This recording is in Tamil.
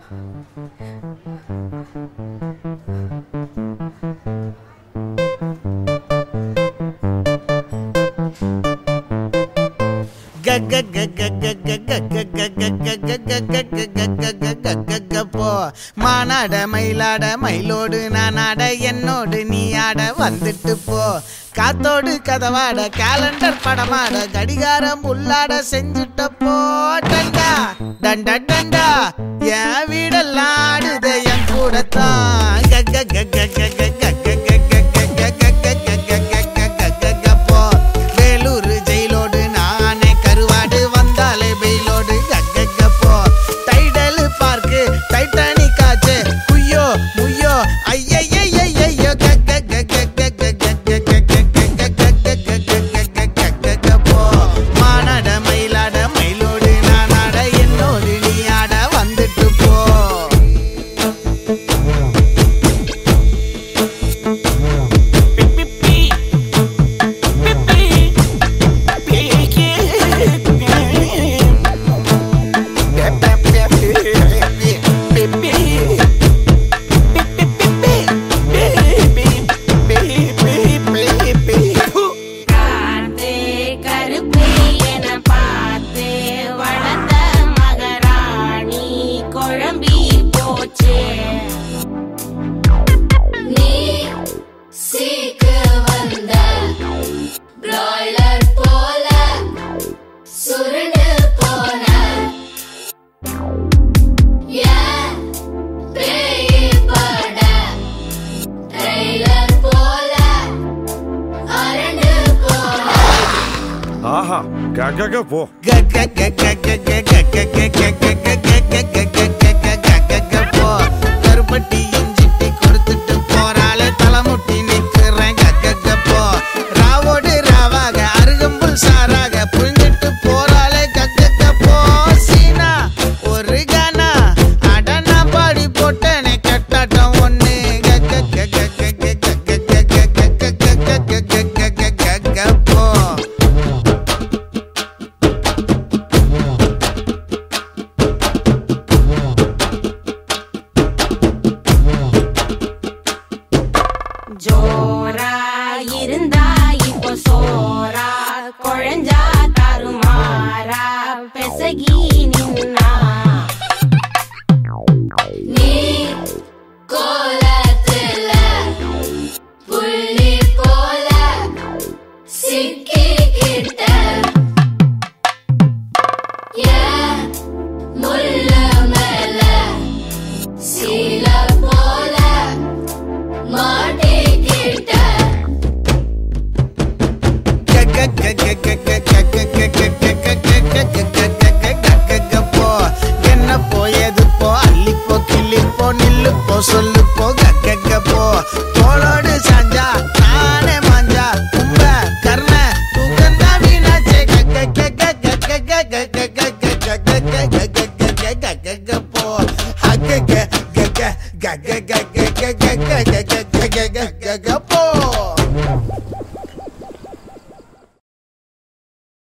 போ மானாட மயிலாட மயிலோடு நான் ஆட என்னோடு நீ ஆட வந்துட்டு போ காத்தோடு கதவாட கேலண்டர் படமாட கடிகாரம் உள்ளாட செஞ்சுட்ட போ டண்டா டண்டா டண்டா என் வீடெல்லாம் ஆடுதே என் கூடத்தான் கக்க கக்க கக்க கக்க கக்க போ வேலூர் ஜெயிலோடு நானே கருவாடு வந்தாலே வெயிலோடு கக்க போ டைடல் பார்க்கு டைட்டானிக் ஆச்சு குய்யோ முய்யோ ஐயையையையோ கக்க கக்க கக்க கக்க போ மானாட மயிலாட மயிலோடு நான் ஆட என்னோடு நீ ஆட வந்துட்டு போ காத்தே கருப்பு என பார்த்து வளர்ந்த மகராணி குழம்பி போச்சு நீ சீக்கு வந்த பிராய்லர் போல சுருண்டு போன ஏன் பேய் பட ட்ரெய்லர் போல அரண்டு போன ஆஹா கக போ கருப்பட்டி இஞ்சிட்டி கொடுத்துட்டு போறாளே தலைமுட்டி நிக்கிறேன் கக்க போ ராவோடு ராவாக அருகம்புல் சாராக புரிஞ்சிட்டு போறாளே கக்க போ சீனா ஒரு கானா அடனா பாடி போட்டேனே கட்டாட்டம் ஒண்ணு போ ஜோரா இருந்தா இப்போ சோரா குழஞ்சா தருமாறா பெசகி நின்னா நீ கோலத்துல புள்ளி போல சிக்கிக்கிட்ட ஏன் முள்ளு மேல சீல போல மாட்டிக்கிட்ட போ என்ன போ எது போ அள்ளி போ கிள்ளி போ நில்லு போ சொல்லு போ கக்க போ தோளோடு சாஞ்சா நானே மாஞ்சா கும்ப கர்ண தூக்கந்தா வீணாச்சே போ ஹக்க